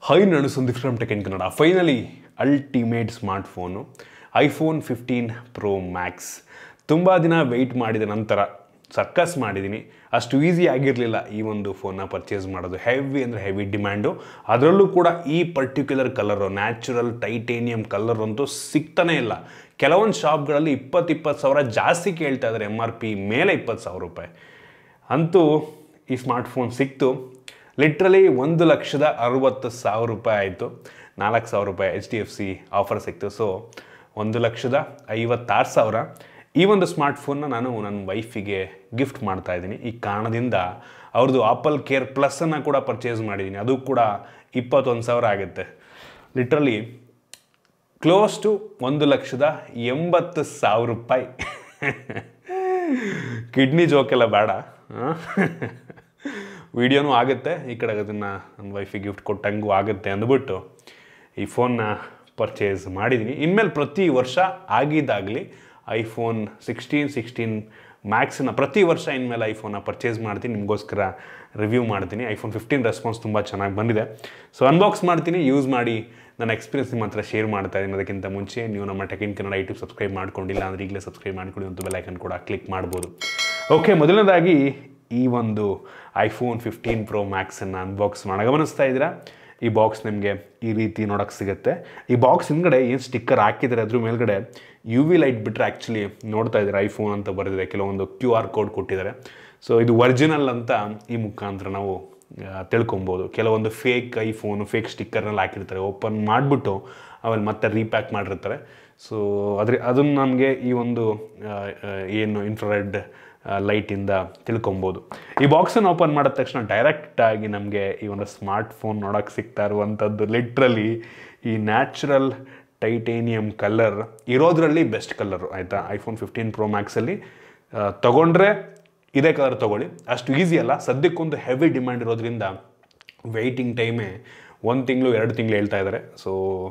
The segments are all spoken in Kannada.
ಹೈ ನಾನು Sandeep from tech in Kannada finally ultimate smartphone iPhone fifteen pro max ತುಂಬ ದಿನ ವೆಯ್ಟ್ ಮಾಡಿದ ನಂತರ ಸರ್ಕಸ್ ಮಾಡಿದ್ದೀನಿ ಅಷ್ಟು ಈಸಿ ಆಗಿರಲಿಲ್ಲ ಈ ಒಂದು ಫೋನ್ನ ಪರ್ಚೇಸ್ ಮಾಡೋದು ಹೆವಿ ಅಂದರೆ ಹೆವಿ ಡಿಮ್ಯಾಂಡು ಅದರಲ್ಲೂ ಕೂಡ ಈ particular colour natural titanium colour ಅಂತೂ ಸಿಗ್ತಾನೇ ಇಲ್ಲ ಕೆಲವೊಂದು ಶಾಪ್ಗಳಲ್ಲಿ ಇಪ್ಪತ್ತು ಇಪ್ಪತ್ತು ಸಾವಿರ ಜಾಸ್ತಿ ಕೇಳ್ತಾ ಇದ್ದಾರೆ ಎಮ್ ಆರ್ ಪಿ ಮೇಲೆ ಇಪ್ಪತ್ತು ಸಾವಿರ ರೂಪಾಯಿ ಅಂತೂ ಈ ಸ್ಮಾರ್ಟ್ಫೋನ್ ಸಿಕ್ತು ಲಿಟ್ರಲಿ ಒಂದು ಲಕ್ಷದ ಅರುವತ್ತು ಸಾವಿರ ರೂಪಾಯಿ ಆಯಿತು ನಾಲ್ಕು ಸಾವಿರ ರೂಪಾಯಿ H D F C offer ಸಿಕ್ತು ಸೊ ಒಂದು ಲಕ್ಷದ ಐವತ್ತಾರು ಸಾವಿರ ಈ ಒಂದು ಸ್ಮಾರ್ಟ್ಫೋನ್ನ ನಾನು ನನ್ನ ವೈಫಿಗೆ ಗಿಫ್ಟ್ ಮಾಡ್ತಾ ಇದ್ದೀನಿ ಈ ಕಾರಣದಿಂದ ಅವ್ರದ್ದು ಆಪಲ್ ಕೇರ್ ಪ್ಲಸ್ಸನ್ನು ಕೂಡ ಪರ್ಚೇಸ್ ಮಾಡಿದ್ದೀನಿ ಅದು ಕೂಡ ಇಪ್ಪತ್ತೊಂದು ಸಾವಿರ ಆಗುತ್ತೆ ಲಿಟ್ರಲಿ ಕ್ಲೋಸ್ ಟು ಒಂದು ಲಕ್ಷದ ಎಂಬತ್ತು ಸಾವಿರ ರೂಪಾಯಿ ಕಿಡ್ನಿ ಜೋಕೆಲ್ಲ ಬೇಡ ವಿಡಿಯೋನೂ ಆಗುತ್ತೆ ಈ ಕಡೆ ಅದನ್ನು ನನ್ನ ವೈಫಿಗೆ ಗಿಫ್ಟ್ ಕೊಟ್ಟಂಗೂ ಆಗುತ್ತೆ ಅಂದ್ಬಿಟ್ಟು ಈ ಫೋನ್ನ ಪರ್ಚೇಸ್ ಮಾಡಿದ್ದೀನಿ ಇನ್ಮೇಲೆ ಪ್ರತಿ ವರ್ಷ ಆಗಿದ್ದಾಗಲಿ ಐಫೋನ್ ಸಿಕ್ಸ್ಟೀನ್ ಸಿಕ್ಸ್ಟೀನ್ ಮ್ಯಾಕ್ಸನ್ನ ಪ್ರತಿ ವರ್ಷ ಇನ್ಮೇಲೆ ಐಫೋನ್ನ ಪರ್ಚೇಸ್ ಮಾಡ್ತೀನಿ ನಿಮಗೋಸ್ಕರ ರಿವ್ಯೂ ಮಾಡ್ತೀನಿ ಐಫೋನ್ ಫಿಫ್ಟೀನ್ ರೆಸ್ಪಾನ್ಸ್ ತುಂಬ ಚೆನ್ನಾಗಿ ಬಂದಿದೆ ಸೊ ಅನ್ಬಾಕ್ಸ್ ಮಾಡ್ತೀನಿ ಯೂಸ್ ಮಾಡಿ ನನ್ನ ಎಕ್ಸ್ಪೀರಿಯನ್ಸ್ ನಿಮ್ಮ ಹತ್ರ ಶೇರ್ ಮಾಡ್ತಾ ಇದ್ದೀನಿ ಅದಕ್ಕಿಂತ ಮುಂಚೆ ನೀವು ನಮ್ಮ tech in Kannada YouTube subscribe ಮಾಡ್ಕೊಂಡಿಲ್ಲ ಅಂದರೆ ಈಗಲೇ ಸಬ್ಸ್ಕ್ರೈಬ್ ಮಾಡ್ಕೊಳ್ಳಿ ಒಂದು ಬೆಲೈಕನ್ ಕೂಡ ಕ್ಲಿಕ್ ಮಾಡ್ಬೋದು ಓಕೆ ಮೊದಲನೇದಾಗಿ ಈ ಒಂದು ಐಫೋನ್ ಫಿಫ್ಟೀನ್ ಪ್ರೋ ಮ್ಯಾಕ್ಸನ್ನು ಅನ್ಬಾಕ್ಸ್ ಮಾಡ ಗಮನಿಸ್ತಾ ಇದ್ದೀರಾ ಈ ಬಾಕ್ಸ್ ನಿಮಗೆ ಈ ರೀತಿ ನೋಡೋಕ್ಕೆ ಸಿಗುತ್ತೆ ಈ ಬಾಕ್ಸ್ ಹಿಂದ್ಗಡೆ ಏನು ಸ್ಟಿಕ್ಕರ್ ಹಾಕಿದ್ದಾರೆ ಅದ್ರ ಮೇಲ್ಗಡೆ ಯು ವಿ ಲೈಟ್ ಬಿಟ್ಟರೆ ಆ್ಯಕ್ಚುಲಿ ನೋಡ್ತಾ ಇದ್ದಾರೆ ಐಫೋನ್ ಅಂತ ಬರೆದಿದೆ ಕೆಲವೊಂದು ಕ್ಯೂ ಆರ್ ಕೋಡ್ ಕೊಟ್ಟಿದ್ದಾರೆ ಸೊ ಇದು ಒರಿಜಿನಲ್ ಅಂತ ಈ ಮುಖಾಂತರ ನಾವು ಆ, ತಿಳ್ಕೊಬೋದು ಕೆಲವೊಂದು ಫೇಕ್ ಐಫೋನು ಫೇಕ್ ಸ್ಟಿಕ್ಕರ್ನೆಲ್ಲ ಹಾಕಿರ್ತಾರೆ ಓಪನ್ ಮಾಡಿಬಿಟ್ಟು ಆಮೇಲೆ ಮತ್ತೆ ರೀಪ್ಯಾಕ್ ಮಾಡಿರ್ತಾರೆ ಸೊ ಅದ್ರ ಅದನ್ನು ನಮಗೆ ಈ ಒಂದು ಆ, ಆ, ಏನು ಇನ್ಫ್ರಾರೆಡ್ ಲೈಟಿಂದ ತಿಳ್ಕೊಬೋದು ಈ ಬಾಕ್ಸನ್ನು ಓಪನ್ ಮಾಡಿದ ತಕ್ಷಣ ಡೈರೆಕ್ಟಾಗಿ ನಮಗೆ ಈ ಒಂದು ಸ್ಮಾರ್ಟ್ ಫೋನ್ ನೋಡೋಕ್ಕೆ ಸಿಗ್ತಾ ಇರುವಂಥದ್ದು ಲಿಟ್ರಲಿ ಈ ನ್ಯಾಚುರಲ್ ಟೈಟೇನಿಯಂ ಕಲರ್ ಇರೋದ್ರಲ್ಲಿ ಬೆಸ್ಟ್ ಕಲರು ಆಯಿತಾ ಐಫೋನ್ ಫಿಫ್ಟೀನ್ ಪ್ರೋ ಮ್ಯಾಕ್ಸಲ್ಲಿ ತೊಗೊಂಡ್ರೆ ಇದೇ ಕಲರ್ ತೊಗೊಳ್ಳಿ ಅಷ್ಟು ಈಸಿ ಅಲ್ಲ ಸದ್ಯಕ್ಕೊಂದು ಹೆವಿ ಡಿಮ್ಯಾಂಡ್ ಇರೋದ್ರಿಂದ ವೆಯ್ಟಿಂಗ್ ಟೈಮೇ ಒಂದು ತಿಂಗಳು ಎರಡು ತಿಂಗಳು ಹೇಳ್ತಾ ಇದ್ದಾರೆ ಸೊ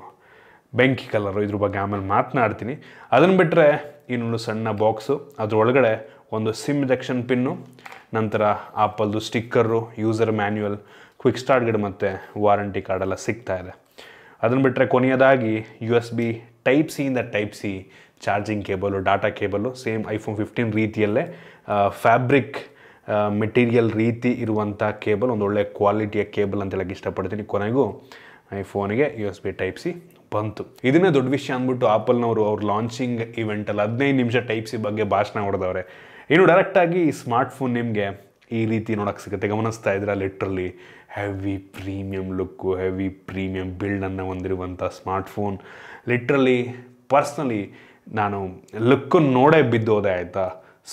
ಬೆಂಕಿ ಕಲರು ಇದ್ರ ಬಗ್ಗೆ ಆಮೇಲೆ ಮಾತನಾಡ್ತೀನಿ ಅದನ್ನು ಬಿಟ್ಟರೆ ಇನ್ನೊಂದು ಸಣ್ಣ ಬಾಕ್ಸು ಅದ್ರೊಳಗಡೆ ಒಂದು ಸಿಮ್ ಜೆಕ್ಷನ್ ಪಿನ್ನು ನಂತರ ಆಪಲ್ದು sticker user manual quick start guide ಮತ್ತು ವಾರಂಟಿ ಕಾರ್ಡೆಲ್ಲ ಸಿಗ್ತಾ ಇದೆ ಅದನ್ನು ಬಿಟ್ಟರೆ ಕೊನೆಯದಾಗಿ ಯು ಎಸ್ ಬಿ ಟೈಪ್ ಸಿಯಿಂದ type C charging cable data cable same iPhone fifteen ರೀತಿಯಲ್ಲೇ ಫ್ಯಾಬ್ರಿಕ್ ಮೆಟೀರಿಯಲ್ ರೀತಿ ಇರುವಂಥ ಕೇಬಲ್ ಒಂದು ಒಳ್ಳೆ ಕ್ವಾಲಿಟಿಯ ಕೇಬಲ್ ಅಂತ ಹೇಳಕ್ಕೆ ಇಷ್ಟಪಡ್ತೀನಿ ಕೊನೆಗೂ ಐಫೋನಿಗೆ U S B type C ಬಂತು ಇದನ್ನೇ ದೊಡ್ಡ ವಿಷಯ ಅಂದ್ಬಿಟ್ಟು ಆಪಲ್ನವರು ಅವ್ರ ಲಾಂಚಿಂಗ್ ಇವೆಂಟಲ್ಲಿ ಹದಿನೈದು ನಿಮಿಷ ಟೈಪ್ ಸಿ ಬಗ್ಗೆ ಭಾಷಣ ಹೊಡೆದವ್ರೆ ಇನ್ನು ಡೈರೆಕ್ಟಾಗಿ ಈ ಸ್ಮಾರ್ಟ್ಫೋನ್ ನಿಮಗೆ ಈ ರೀತಿ ನೋಡೋಕ್ಕೆ ಸಿಗುತ್ತೆ ಗಮನಿಸ್ತಾ ಇದ್ರೆ literally heavy premium look heavy premium ಬಿಲ್ಡನ್ನು ಹೊಂದಿರುವಂಥ ಸ್ಮಾರ್ಟ್ಫೋನ್ ಲಿಟ್ರಲಿ ಪರ್ಸ್ನಲಿ ನಾನು ಲುಕ್ಕನ್ನು ನೋಡೇ ಬಿದ್ದೋದೆ ಆಯಿತಾ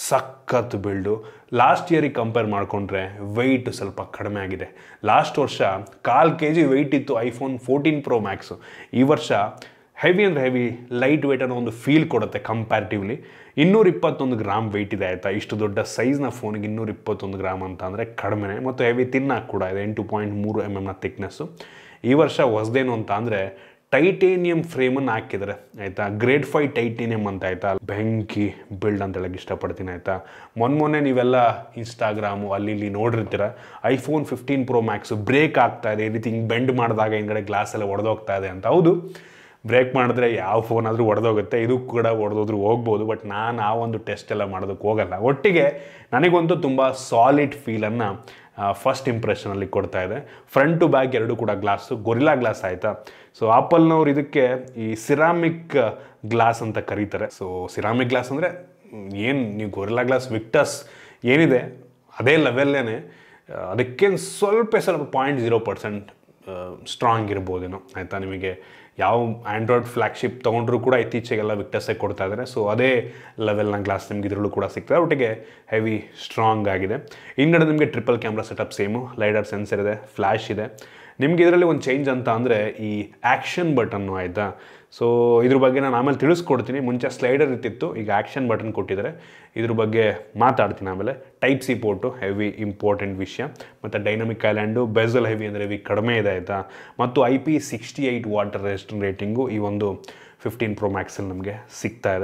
ಸಖತ್ ಬಿಲ್ಡು ಲಾಸ್ಟ್ ಇಯರಿಗೆ ಕಂಪೇರ್ ಮಾಡಿಕೊಂಡ್ರೆ ವೆಯ್ಟ್ ಸ್ವಲ್ಪ ಕಡಿಮೆ ಆಗಿದೆ ಲಾಸ್ಟ್ ವರ್ಷ ಕಾಲು ಕೆ ಜಿ ವೆಯ್ಟ್ ಇತ್ತು ಐಫೋನ್ ಫೋರ್ಟೀನ್ ಪ್ರೋ ಮ್ಯಾಕ್ಸು ಈ ವರ್ಷ ಹೆವಿ ಅಂದರೆ ಹೆವಿ ಲೈಟ್ ವೆಯ್ಟ್ ಅನ್ನೋ ಒಂದು ಫೀಲ್ ಕೊಡುತ್ತೆ ಕಂಪ್ಯಾರಿಟಿವ್ಲಿ ಇನ್ನೂರ ಇಪ್ಪತ್ತೊಂದು ಗ್ರಾಮ್ ವೆಯ್ಟ್ ಇದೆ ಆಯಿತಾ ಇಷ್ಟು ದೊಡ್ಡ ಸೈಜ್ನ ಫೋನಿಗೆ ಇನ್ನೂರ ಇಪ್ಪತ್ತೊಂದು ಗ್ರಾಮ್ ಅಂತ ಅಂದರೆ ಕಡಿಮೆ ಮತ್ತು ಹೆವಿ ತಿನ್ನಾಕ್ ಕೂಡ ಇದೆ ಎಂಟು ಪಾಯಿಂಟ್ ಮೂರು ಎಮ್ ಎಮ್ನ ಥಿಕ್ನೆಸ್ಸು ಈ ವರ್ಷ ಹೊಸದೇನು ಅಂತ ಅಂದರೆ ಟೈಟೇನಿಯಂ ಫ್ರೇಮನ್ನು ಹಾಕಿದ್ದಾರೆ ಆಯಿತಾ ಗ್ರೇಡ್ ಫೈ ಟೈಟೇನಿಯಂ ಅಂತ ಆಯಿತಾ ಬೆಂಕಿ ಬಿಲ್ಡ್ ಅಂತ ಹೇಳಕ್ಕೆ ಇಷ್ಟಪಡ್ತೀನಿ ಆಯಿತಾ ಮೊನ್ನೆ ಮೊನ್ನೆ ನೀವೆಲ್ಲ ಇನ್ಸ್ಟಾಗ್ರಾಮು ಅಲ್ಲಿ ಇಲ್ಲಿ ನೋಡಿರ್ತೀರ iPhone fifteen Pro Max break ಆಗ್ತಾ ಇದೆ ಈ ರೀತಿ ಹಿಂಗೆ ಬೆಂಡ್ ಮಾಡಿದಾಗ ಹಿಂಗಡೆ ಗ್ಲಾಸ್ ಎಲ್ಲ ಒಡೆದೋಗ್ತಾ ಇದೆ ಅಂತ ಹೌದು ಬ್ರೇಕ್ ಮಾಡಿದ್ರೆ ಯಾವ ಫೋನ್ ಆದರೂ ಒಡೆದೋಗುತ್ತೆ ಇದು ಕೂಡ ಒಡೆದೋದ್ರೂ ಹೋಗ್ಬೋದು ಬಟ್ ನಾನು ಆ ಒಂದು ಟೆಸ್ಟ್ ಎಲ್ಲ ಮಾಡೋದಕ್ಕೆ ಹೋಗಲ್ಲ ಒಟ್ಟಿಗೆ ನನಗಂತೂ ತುಂಬ ಸಾಲಿಡ್ ಫೀಲನ್ನು ಫಸ್ಟ್ ಇಂಪ್ರೆಷನಲ್ಲಿ ಕೊಡ್ತಾ ಇದೆ ಫ್ರಂಟ್ ಟು ಬ್ಯಾಕ್ ಎರಡು ಕೂಡ ಗ್ಲಾಸು ಗೊರಿಲ್ಲಾ ಗ್ಲಾಸ್ ಆಯಿತಾ ಸೊ ಆಪಲ್ನವ್ರು ಇದಕ್ಕೆ ಈ ಸಿರಾಮಿಕ್ ಗ್ಲಾಸ್ ಅಂತ ಕರೀತಾರೆ ಸೊ ಸಿರಾಮಿಕ್ ಗ್ಲಾಸ್ ಅಂದರೆ ಏನು ನೀವು ಗೊರಿಲ್ಲಾ ಗ್ಲಾಸ್ ವಿಕ್ಟಸ್ ಏನಿದೆ ಅದೇ ಲೆವೆಲ್ಲೇನೆ ಅದಕ್ಕೇನು ಸ್ವಲ್ಪ ಸ್ವಲ್ಪ ಪಾಯಿಂಟ್ ಜೀರೋ ಪರ್ಸೆಂಟ್ ಸ್ಟ್ರಾಂಗ್ ಇರ್ಬೋದೇನೋ ಆಯಿತಾ ನಿಮಗೆ ಯಾವ ಆ್ಯಂಡ್ರಾಯ್ಡ್ ಫ್ಲ್ಯಾಗ್ಶಿಪ್ ತೊಗೊಂಡ್ರು ಕೂಡ ಇತ್ತೀಚೆಗೆಲ್ಲ ವಿಕ್ಟಸ್ಸೇ ಕೊಡ್ತಾ ಇದ್ದಾರೆ ಸೊ ಅದೇ ಲೆವೆಲ್ನ ಗ್ಲಾಸ್ ನಿಮ್ಗೆ ಇದರಲ್ಲೂ ಕೂಡ ಸಿಗ್ತದೆ ಒಟ್ಟಿಗೆ ಹೆವಿ ಸ್ಟ್ರಾಂಗ್ ಆಗಿದೆ ಹಿಂದ್ಗಡೆ ನಿಮಗೆ triple camera setup same lidar sensor ಇದೆ ಫ್ಲ್ಯಾಶ್ ಇದೆ ನಿಮ್ಗೆ ಇದರಲ್ಲಿ ಒಂದು ಚೇಂಜ್ ಅಂತ ಅಂದರೆ ಈ ಆ್ಯಕ್ಷನ್ ಬಟನ್ನು ಆಯಿತಾ ಸೊ ಇದ್ರ ಬಗ್ಗೆ ನಾನು ಆಮೇಲೆ ತಿಳಿಸ್ಕೊಡ್ತೀನಿ ಮುಂಚೆ ಸ್ಲೈಡರ್ ಇರ್ತಿತ್ತು ಈಗ ಆ್ಯಕ್ಷನ್ ಬಟನ್ ಕೊಟ್ಟಿದ್ದಾರೆ ಇದ್ರ ಬಗ್ಗೆ ಮಾತಾಡ್ತೀನಿ ಆಮೇಲೆ type C port heavy important ವಿಷಯ ಮತ್ತು ಡೈನಮಿಕ್ ಐಲ್ಯಾಂಡು ಬೆಸಲ್ ಹೆವಿ ಅಂದರೆ ಹೆವಿ ಕಡಿಮೆ ಇದೆ ಆಯಿತಾ ಮತ್ತು I P sixty eight water resist rating ಈ ಒಂದು ಫಿಫ್ಟೀನ್ ಪ್ರೋ ಮ್ಯಾಕ್ಸಲ್ಲಿ ನಮಗೆ ಸಿಗ್ತಾ ಇದೆ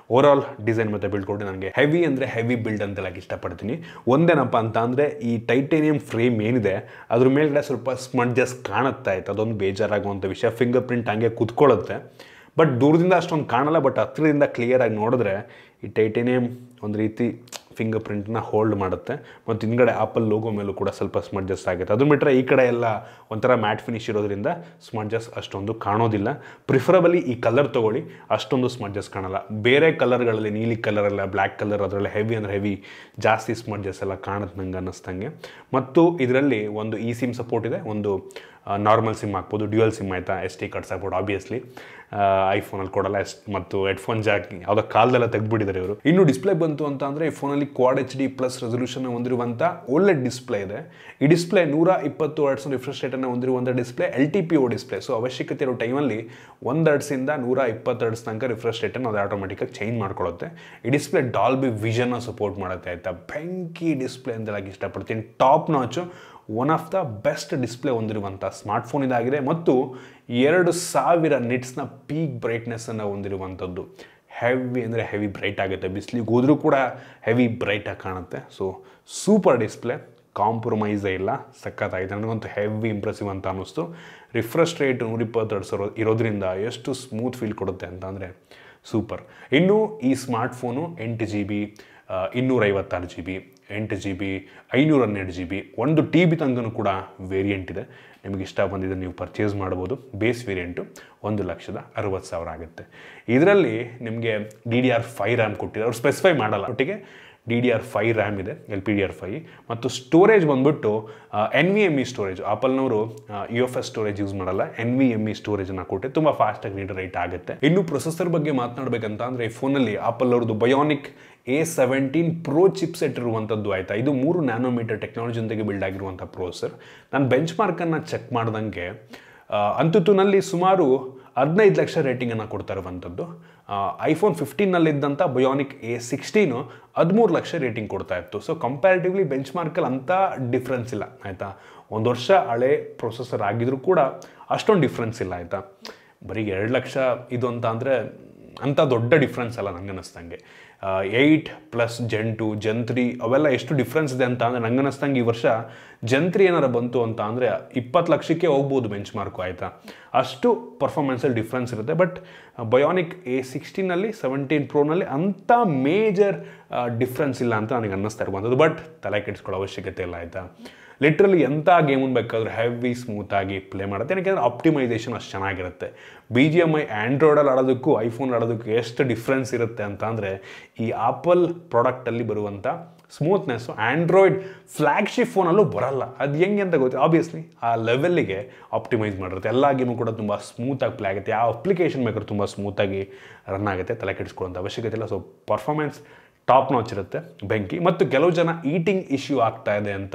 ಓವರ್ ಆಲ್ ಡಿಸೈನ್ ಮತ್ತು ಬಿಲ್ಡ್ ಕೊಟ್ಟು ನನಗೆ ಹೆವಿ ಅಂದರೆ ಹೆವಿ ಬಿಲ್ಡ್ ಅಂತ ಹೇಳಕ್ಕೆ ಇಷ್ಟಪಡ್ತೀನಿ ಒಂದೇನಪ್ಪ ಅಂತ ಅಂದರೆ ಈ ಟೈಟೇನಿಯಂ ಫ್ರೇಮ್ ಏನಿದೆ ಅದ್ರ ಮೇಲ್ಗಡೆ ಸ್ವಲ್ಪ ಸ್ಮಡ್ಜಸ್ ಕಾಣುತ್ತಾ ಇತ್ತು ಅದೊಂದು ಬೇಜಾರಾಗುವಂಥ ವಿಷಯ ಫಿಂಗರ್ ಪ್ರಿಂಟ್ ಹಂಗೆ ಕುತ್ಕೊಳ್ಳುತ್ತೆ ಬಟ್ ದೂರದಿಂದ ಅಷ್ಟೊಂದು ಕಾಣಲ್ಲ ಬಟ್ ಹತ್ತಿರದಿಂದ ಕ್ಲಿಯರಾಗಿ ನೋಡಿದ್ರೆ ಈ ಟೈಟೇನಿಯಂ ಒಂದು ರೀತಿ ಫಿಂಗರ್ ಪ್ರಿಂಟ್ನ ಹೋಲ್ಡ್ ಮಾಡುತ್ತೆ ಮತ್ತು ಹಿಂದ್ಗಡೆ ಆಪಲ್ ಲೋಗೋ ಮೇಲೂ ಕೂಡ ಸ್ವಲ್ಪ ಸ್ಮಡ್ಜಸ್ ಆಗುತ್ತೆ ಅದು ಬಿಟ್ಟರೆ ಈ ಕಡೆ ಎಲ್ಲ ಒಂಥರ ಮ್ಯಾಟ್ ಫಿನಿಶ್ ಇರೋದ್ರಿಂದ ಸ್ಮಡ್ಜಸ್ ಅಷ್ಟೊಂದು ಕಾಣೋದಿಲ್ಲ ಪ್ರಿಫರಬಲಿ ಈ ಕಲರ್ ತೊಗೊಳ್ಳಿ ಅಷ್ಟೊಂದು ಸ್ಮಡ್ಜಸ್ ಕಾಣಲ್ಲ ಬೇರೆ ಕಲರ್ಗಳಲ್ಲಿ ನೀಲಿ ಕಲರ್ ಎಲ್ಲ ಬ್ಲ್ಯಾಕ್ ಕಲರ್ ಅದರಲ್ಲಿ ಹೆವಿ ಅಂದರೆ ಹೆವಿ ಜಾಸ್ತಿ ಸ್ಮಡ್ಜಸ್ ಎಲ್ಲ ಕಾಣುತ್ತೆ ನಂಗೆ ಅನ್ನಿಸ್ತಂಗೆ ಮತ್ತು ಇದರಲ್ಲಿ ಒಂದು ಇ ಸಿಮ್ ಸಪೋರ್ಟ್ ಇದೆ ಒಂದು ನಾರ್ಮಲ್ ಸಿಮ್ ಹಾಕ್ಬೋದು ಡ್ಯುಯಲ್ ಸಿಮ್ ಆಯಿತಾ S D card support obviously ಐಫೋನಲ್ಲಿ ಕೊಡಲ್ಲ ಎಸ್ ಮತ್ತು ಹೆಡ್ಫೋನ್ ಜಾಕ್ ಯಾವುದೋ ಕಾಲದೆಲ್ಲ ತೆಗೆದ್ಬಿಟ್ಟಿದ್ದಾರೆ ಇವರು ಇನ್ನು ಡಿಸ್ಪ್ಲೇ ಬಂತು ಅಂತ ಅಂದರೆ ಈ ಫೋನಲ್ಲಿ quad H D plus resolution ಹೊಂದಿರುವಂಥ ಒಳ್ಳೆ ಡಿಸ್ಪ್ಲೇ ಇದೆ ಈ ಡಿಸ್ಪ್ಲೇ ನೂರ ಇಪ್ಪತ್ತು ವರ್ಡ್ಸ್ ರಿಫ್ರೆಶ್ ರೇಟನ್ನು ಹೊಂದಿರುವಂಥ display L T P O display so ಅವಶ್ಯಕತೆ ಇರೋ ಟೈಮಲ್ಲಿ ಒಂದು ಹರ್ಡ್ಸಿಂದ ನೂರ ಇಪ್ಪತ್ತು ಹರ್ಡ್ಸ್ ತನಕ ರಿಫ್ರೆಶ್ ರೇಟನ್ನು ಅದು ಆಟೋಮೆಟಿಕಾಗಿ ಚೇಂಜ್ ಮಾಡ್ಕೊಳ್ಳುತ್ತೆ ಈ ಡಿಸ್ಪ್ಲೇ ಡಾಲ್ಬಿ ವಿಷನ್ನ ಸಪೋರ್ಟ್ ಮಾಡುತ್ತೆ ಆಯಿತಾ ಬೆಂಕಿ ಡಿಸ್ಪ್ಲೇ ಅಂತ ಹೇಳಕ್ಕೆ ಇಷ್ಟಪಡ್ತೀನಿ top notch one of the best display ಹೊಂದಿರುವಂಥ ಸ್ಮಾರ್ಟ್ಫೋನ್ ಇದಾಗಿದೆ ಮತ್ತು ಎರಡು ಸಾವಿರ ನಿಟ್ಸ್ನ ಪೀಕ್ ಬ್ರೈಟ್ನೆಸ್ಸನ್ನು ಹೊಂದಿರುವಂಥದ್ದು ಹೆವಿ ಅಂದರೆ ಹೆವಿ ಬ್ರೈಟ್ ಆಗುತ್ತೆ ಬಿಸಿಲಿಗೆ ಹೋದರೂ ಕೂಡ ಹೆವಿ ಬ್ರೈಟಾಗಿ ಕಾಣುತ್ತೆ ಸೊ ಸೂಪರ್ ಡಿಸ್ಪ್ಲೇ ಕಾಂಪ್ರಮೈಸೇ ಇಲ್ಲ ಸಖತ್ತಾಗಿದೆ ನನಗಂತೂ ಹೆವಿ ಇಂಪ್ರೆಸಿವ್ ಅಂತ ಅನ್ನಿಸ್ತು ರಿಫ್ರೆಶ್ ರೇಟ್ ನೂರಿಪ್ಪತ್ತೆರಡು ಸಾವಿರ ಇರೋದ್ರಿಂದ ಎಷ್ಟು ಸ್ಮೂತ್ ಫೀಲ್ ಕೊಡುತ್ತೆ ಅಂತ ಅಂದರೆ ಸೂಪರ್ ಇನ್ನು ಈ ಸ್ಮಾರ್ಟ್ಫೋನು ಎಂಟು ಜಿ ಬಿ ಇನ್ನೂರೈವತ್ತಾರು ಜಿ ಬಿ ಎಂಟು ಜಿ ಬಿ ಐನೂರ ಹನ್ನೆರಡು ಜಿ ಬಿ ಒಂದು ಟಿ ಬಿ ತನಕನೂ ಕೂಡ ವೇರಿಯಂಟ್ ಇದೆ ನಿಮಗೆ ಇಷ್ಟ ಬಂದಿದೆ ನೀವು ಪರ್ಚೇಸ್ ಮಾಡ್ಬೋದು ಬೇಸ್ ವೇರಿಯಂಟು ಒಂದು ಲಕ್ಷದ ಅರವತ್ತು ಸಾವಿರ ಆಗುತ್ತೆ ಇದರಲ್ಲಿ ನಿಮಗೆ D D R five RAM ಕೊಟ್ಟಿದ್ದಾರೆ ಅವ್ರು ಸ್ಪೆಸಿಫೈ ಮಾಡಲ್ಲ ಒಟ್ಟಿಗೆ D D R five RAM ಇದೆ L P D R five ಮತ್ತು ಸ್ಟೋರೇಜ್ ಬಂದ್ಬಿಟ್ಟು N V M E storage ಆಪಲ್ನವರು U F S storage use ಮಾಡಲ್ಲ ಎನ್ ವಿ ಎಮ್ ಇ ಸ್ಟೋರೇಜನ್ನು ಕೊಟ್ಟು ತುಂಬ ಫಾಸ್ಟಾಗಿ ರೀಡ್ ರೈಟ್ ಆಗುತ್ತೆ ಇನ್ನು ಪ್ರೊಸೆಸರ್ ಬಗ್ಗೆ ಮಾತನಾಡಬೇಕಂತ ಅಂದರೆ ಈ ಫೋನಲ್ಲಿ ಆಪಲ್ ಅವ್ರದ್ದು Bionic A seventeen Pro chipset ಇರುವಂಥದ್ದು ಆಯಿತಾ ಇದು ಮೂರು ನ್ಯಾನೋಮೀಟರ್ ಟೆಕ್ನಾಲಜಿಯೊಂದಿಗೆ ಬಿಲ್ಡ್ ಆಗಿರುವಂಥ ಪ್ರೊಸೆಸರ್ ನಾನು ಬೆಂಚ್ ಮಾರ್ಕನ್ನು ಚೆಕ್ ಮಾಡ್ದಂಗೆ ಅಂತುತುನಲ್ಲಿ ಸುಮಾರು ಹದಿನೈದು ಲಕ್ಷ ರೇಟಿಂಗನ್ನು ಕೊಡ್ತಾ ಇರುವಂಥದ್ದು ಐಫೋನ್ ಫಿಫ್ಟೀನಲ್ಲಿದ್ದಂಥ ಬಯೋನಿಕ್ ಎ ಸಿಕ್ಸ್ಟೀನು ಹದಿಮೂರು ಲಕ್ಷ ರೇಟಿಂಗ್ ಕೊಡ್ತಾ ಇತ್ತು ಸೊ ಕಂಪ್ಯಾರಿಟಿವ್ಲಿ ಬೆಂಚ್ ಮಾರ್ಕಲ್ಲಿ ಅಂಥ ಡಿಫ್ರೆನ್ಸ್ ಇಲ್ಲ ಆಯಿತಾ ಒಂದು ವರ್ಷ ಹಳೆ ಪ್ರೊಸೆಸರ್ ಆಗಿದ್ರೂ ಕೂಡ ಅಷ್ಟೊಂದು ಡಿಫ್ರೆನ್ಸ್ ಇಲ್ಲ ಆಯಿತಾ ಬರೀ ಎರಡು ಲಕ್ಷ ಇದು ಅಂತ ಅಂದರೆ ಅಂಥ ದೊಡ್ಡ ಡಿಫ್ರೆನ್ಸ್ ಅಲ್ಲ ನಂಗೆ ಅನ್ನಿಸ್ದಂಗೆ eight plus Gen two Gen three ಅವೆಲ್ಲ ಎಷ್ಟು ಡಿಫ್ರೆನ್ಸ್ ಇದೆ ಅಂತ ಅಂದರೆ ನಂಗೆ ಅನ್ನಿಸ್ದಂಗೆ ಈ ವರ್ಷ ಜೆನ್ ತ್ರೀ ಏನಾರ ಬಂತು ಅಂತ ಅಂದರೆ ಇಪ್ಪತ್ತು ಲಕ್ಷಕ್ಕೆ ಹೋಗ್ಬೋದು ಬೆಂಚ್ ಮಾರ್ಕು ಆಯಿತಾ ಅಷ್ಟು ಪರ್ಫಾರ್ಮೆನ್ಸಲ್ಲಿ ಡಿಫ್ರೆನ್ಸ್ ಇರುತ್ತೆ ಬಟ್ ಬಯೋನಿಕ್ ಎ ಸಿಕ್ಸ್ಟೀನಲ್ಲಿ ಸೆವೆಂಟೀನ್ ಪ್ರೋನಲ್ಲಿ ಅಂಥ ಮೇಜರ್ ಡಿಫ್ರೆನ್ಸ್ ಇಲ್ಲ ಅಂತ ನನಗೆ ಅನ್ನಿಸ್ತಾ ಇರುವಂಥದ್ದು ಬಟ್ ತಲೆ ಕೆಡಿಸ್ಕೊಳ್ಳೋ ಅವಶ್ಯಕತೆ ಇಲ್ಲ ಆಯಿತಾ ಲಿಟ್ರಲಿ ಎಂಥ ಗೇಮನ್ನು ಬೇಕಾದರೂ ಹೆವಿ ಸ್ಮೂತಾಗಿ ಪ್ಲೇ ಮಾಡುತ್ತೆ ಯಾಕೆಂದರೆ ಆಪ್ಟಿಮೈಸೇಷನ್ ಅಷ್ಟು ಚೆನ್ನಾಗಿರುತ್ತೆ ಬಿ ಜಿ ಎಮ್ ಐ ಆ್ಯಂಡ್ರಾಯ್ಡಲ್ಲಿ ಆಡೋದಕ್ಕೂ ಐಫೋನ್ ಆಡೋದಕ್ಕೂ ಎಷ್ಟು ಡಿಫ್ರೆನ್ಸ್ ಇರುತ್ತೆ ಅಂತ ಅಂದರೆ ಈ ಆಪಲ್ ಪ್ರಾಡಕ್ಟಲ್ಲಿ ಬರುವಂಥ ಸ್ಮೂತ್ನೆಸ್ಸು ಆ್ಯಂಡ್ರಾಯ್ಡ್ ಫ್ಲ್ಯಾಗ್ಶಿಪ್ ಫೋನಲ್ಲೂ ಬರಲ್ಲ ಅದು ಹೆಂಗೆ ಅಂತ ಗೊತ್ತು ಆಬ್ವಿಯಸ್ಲಿ ಆ ಲೆವೆಲ್ಲಿಗೆ ಆಪ್ಟಿಮೈಸ್ ಮಾಡಿರುತ್ತೆ ಎಲ್ಲ ಗೇಮು ಕೂಡ ತುಂಬ ಸ್ಮೂತಾಗಿ ಪ್ಲೇ ಆಗುತ್ತೆ ಯಾವ ಅಪ್ಲಿಕೇಶನ್ ಬೇಕಾದ್ರೂ ತುಂಬ ಸ್ಮೂತಾಗಿ ರನ್ ಆಗುತ್ತೆ ತಲೆ ಕೆಡಿಸ್ಕೊಳ್ಳೋಂಥ ಅವಶ್ಯಕತೆ ಇಲ್ಲ ಸೊ ಪರ್ಫಾರ್ಮೆನ್ಸ್ ಟಾಪ್ ನಾಚ್ ಇರುತ್ತೆ ಬೆಂಕಿ ಮತ್ತು ಕೆಲವು ಜನ ಈಟಿಂಗ್ ಇಶ್ಯೂ ಆಗ್ತಾ ಇದೆ ಅಂತ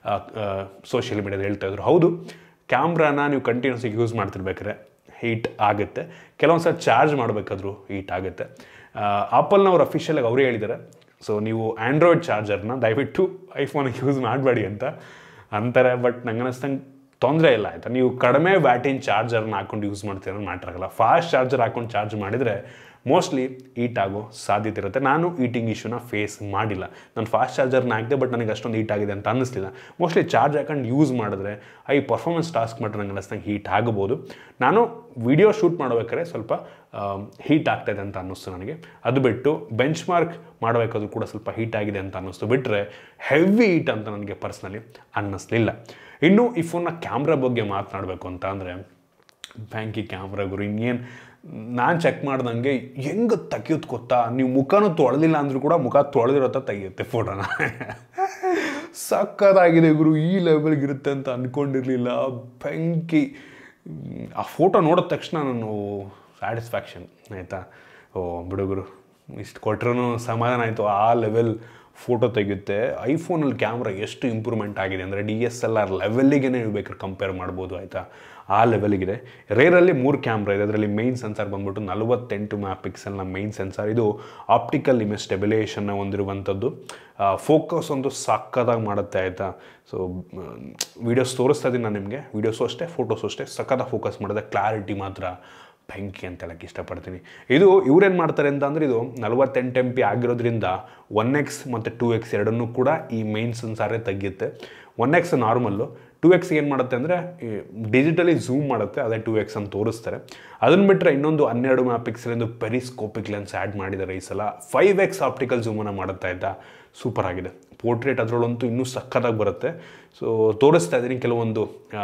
ಸೋಷಿಯಲ್ ಮೀಡಿಯಾದಲ್ಲಿ ಹೇಳ್ತಾ ಇದ್ರು ಹೌದು ಕ್ಯಾಮ್ರಾನ ನೀವು ಕಂಟಿನ್ಯೂಸ್ ಯೂಸ್ ಮಾಡ್ತಿರ್ಬೇಕಾದ್ರೆ ಹೀಟ್ ಆಗುತ್ತೆ ಕೆಲವೊಂದು ಸಲ ಚಾರ್ಜ್ ಮಾಡಬೇಕಾದ್ರೂ ಹೀಟ್ ಆಗುತ್ತೆ ಆಪಲ್ನವ್ರು ಅಫಿಷಿಯಲಾಗಿ ಅವರೇ ಹೇಳಿದ್ದಾರೆ ಸೊ ನೀವು ಆ್ಯಂಡ್ರಾಯ್ಡ್ ಚಾರ್ಜರ್ನ ದಯವಿಟ್ಟು ಐಫೋನಿಗೆ ಯೂಸ್ ಮಾಡಬೇಡಿ ಅಂತ ಅಂತಾರೆ ಬಟ್ ನಂಗೆ ಅನ್ನಿಸ್ತಂಗೆ ತೊಂದರೆ ಇಲ್ಲ ಆಯಿತಾ ನೀವು ಕಡಿಮೆ ವ್ಯಾಟಿನ್ ಚಾರ್ಜರ್ನ ಹಾಕೊಂಡು ಯೂಸ್ ಮಾಡ್ತೀರ ಮ್ಯಾಟ್ರ್ ಆಗಲ್ಲ ಫಾಸ್ಟ್ ಚಾರ್ಜರ್ ಹಾಕೊಂಡು ಚಾರ್ಜ್ ಮಾಡಿದರೆ ಮೋಸ್ಟ್ಲಿ ಈಟ್ ಆಗೋ ಸಾಧ್ಯತೆ ಇರುತ್ತೆ ನಾನು ಈಟಿಂಗ್ ಇಶ್ಯೂನ ಫೇಸ್ ಮಾಡಿಲ್ಲ ನಾನು ಫಾಸ್ಟ್ ಚಾರ್ಜರ್ನ ಹಾಕಿದೆ ಬಟ್ ನನಗೆ ಅಷ್ಟೊಂದು ಹೀಟ್ ಆಗಿದೆ ಅಂತ ಅನ್ನಿಸ್ಲಿಲ್ಲ ಮೋಸ್ಟ್ಲಿ ಚಾರ್ಜ್ ಹಾಕೊಂಡು ಯೂಸ್ ಮಾಡಿದ್ರೆ ಐ ಪರ್ಫಾರ್ಮೆನ್ಸ್ ಟಾಸ್ಕ್ ಮಾಡಿದ್ರೆ ನಂಗೆ ಅನ್ನಿಸ್ತಂಗೆ ಹೀಟ್ ಆಗಬಹುದು ನಾನು ವಿಡಿಯೋ ಶೂಟ್ ಮಾಡ್ಬೇಕಾದ್ರೆ ಸ್ವಲ್ಪ ಹೀಟ್ ಆಗ್ತಾಯಿದೆ ಅಂತ ಅನ್ನಿಸ್ತು ನನಗೆ ಅದು ಬಿಟ್ಟು ಬೆಂಚ್ ಮಾರ್ಕ್ ಮಾಡಬೇಕಾದ್ರೂ ಕೂಡ ಸ್ವಲ್ಪ ಹೀಟ್ ಆಗಿದೆ ಅಂತ ಅನ್ನಿಸ್ತು ಬಿಟ್ಟರೆ ಹೆವಿ ಹೀಟ್ ಅಂತ ನನಗೆ ಪರ್ಸ್ನಲಿ ಅನ್ನಿಸ್ಲಿಲ್ಲ ಇನ್ನು ಈ ಫೋನ್ನ ಕ್ಯಾಮ್ರಾ ಬಗ್ಗೆ ಮಾತನಾಡಬೇಕು ಅಂತ ಅಂದರೆ ಬ್ಯಾಂಕಿ ಕ್ಯಾಮ್ರಾ ಗುರು ಇನ್ನೇನು ನಾನು ಚೆಕ್ ಮಾಡ್ದಂಗೆ ಹೆಂಗೆ ತೆಗಿಯೋದು ಗೊತ್ತಾ ನೀವು ಮುಖನೂ ತೊಳೆದಿಲ್ಲ ಅಂದರೂ ಕೂಡ ಮುಖ ತೊಳೆದಿರೋ ಥರ ತೆಗಿಯುತ್ತೆ ಫೋಟೋನ ಸಕ್ಕತ್ತಾಗಿದೆ ಗುರು ಈ ಲೆವೆಲ್ಗೆ ಇರುತ್ತೆ ಅಂತ ಅಂದ್ಕೊಂಡಿರಲಿಲ್ಲ ಬೆಂಕಿ ಆ ಫೋಟೋ ನೋಡಿದ ತಕ್ಷಣ ನಾನು ಸ್ಯಾಟಿಸ್ಫ್ಯಾಕ್ಷನ್ ಆಯಿತಾ ಓ ಬಿಡುಗರು ಇಷ್ಟು ಕೊಟ್ರೂ ಸಮಾಧಾನ ಆಯಿತು ಆ ಲೆವೆಲ್ ಫೋಟೋ ತೆಗೆಯುತ್ತೆ ಐಫೋನಲ್ಲಿ ಕ್ಯಾಮ್ರಾ ಎಷ್ಟು ಇಂಪ್ರೂವ್ಮೆಂಟ್ ಆಗಿದೆ ಅಂದರೆ ಡಿ ಎಸ್ ಎಲ್ ಆರ್ ಲೆವೆಲ್ಲಿಗೆ ನೀವು ಬೇಕಾದ್ರೆ ಕಂಪೇರ್ ಮಾಡ್ಬೋದು ಆಯಿತಾ ಆ ಲೆವೆಲಿಗಿದೆ ರೇರಲ್ಲಿ ಮೂರು ಕ್ಯಾಮ್ರಾ ಇದೆ ಅದರಲ್ಲಿ ಮೈನ್ ಸೆನ್ಸಾರ್ ಬಂದ್ಬಿಟ್ಟು ನಲವತ್ತೆಂಟು ಮ್ಯಾಪ್ ಪಿಕ್ಸೆಲ್ನ ಮೈನ್ ಸೆನ್ಸಾರ್ ಇದು ಆಪ್ಟಿಕಲ್ ಇಮೇಜ್ ಸ್ಟೆಬಿಲೇಷನ್ನ ಹೊಂದಿರುವಂಥದ್ದು ಫೋಕಸ್ ಒಂದು ಸಕ್ಕತ್ತಾಗಿ ಮಾಡುತ್ತೆ ಆಯಿತಾ ಸೊ ವೀಡಿಯೋಸ್ ತೋರಿಸ್ತಾ ಇದ್ದೀನಿ ನಾನು ನಿಮಗೆ ವೀಡಿಯೋಸು ಅಷ್ಟೇ ಫೋಟೋಸು ಅಷ್ಟೇ ಸಕ್ಕತ್ತಾಗಿ ಫೋಕಸ್ ಮಾಡಿದೆ ಕ್ಲಾರಿಟಿ ಮಾತ್ರ ಬೆಂಕಿ ಅಂತ ಹೇಳಕ್ಕೆ ಇಷ್ಟಪಡ್ತೀನಿ ಇದು ಇವ್ರೇನು ಮಾಡ್ತಾರೆ ಅಂತ ಅಂದರೆ ಇದು ನಲವತ್ತೆಂಟು ಎಮ್ ಪಿ ಆಗಿರೋದ್ರಿಂದ ಒನ್ ಎಕ್ಸ್ ಮತ್ತು ಟೂ ಎಕ್ಸ್ ಎರಡನ್ನೂ ಕೂಡ ಈ ಮೇನ್ ಸೆನ್ಸಾರೇ ತೆಗೆಯುತ್ತೆ one X normal two X ಏನು ಮಾಡುತ್ತೆ ಅಂದರೆ ಡಿಜಿಟಲಿ ಝೂಮ್ ಮಾಡುತ್ತೆ ಅದೇ ಟೂ ಎಕ್ಸ್ ಅಂತ ತೋರಿಸ್ತಾರೆ ಅದನ್ನು ಬಿಟ್ಟರೆ ಇನ್ನೊಂದು ಹನ್ನೆರಡು ಮ್ಯಾಪ್ ಪಿಕ್ಸೆಲಿಂದು ಪೆರಿಸ್ಕೋಪಿಕ್ ಲೆನ್ಸ್ ಆ್ಯಡ್ ಮಾಡಿದ್ದಾರೆ ಈ ಸಲ ಫೈವ್ ಎಕ್ಸ್ ಆಪ್ಟಿಕಲ್ ಝೂಮನ್ನು ಮಾಡುತ್ತಾ ಇದ್ದ ಸೂಪರ್ ಆಗಿದೆ ಪೋರ್ಟ್ರೇಟ್ ಅದರಲ್ಲಂತೂ ಇನ್ನೂ ಸಕ್ಕತ್ತಾಗಿ ಬರುತ್ತೆ ಸೊ ತೋರಿಸ್ತಾ ಇದ್ದೀನಿ ಕೆಲವೊಂದು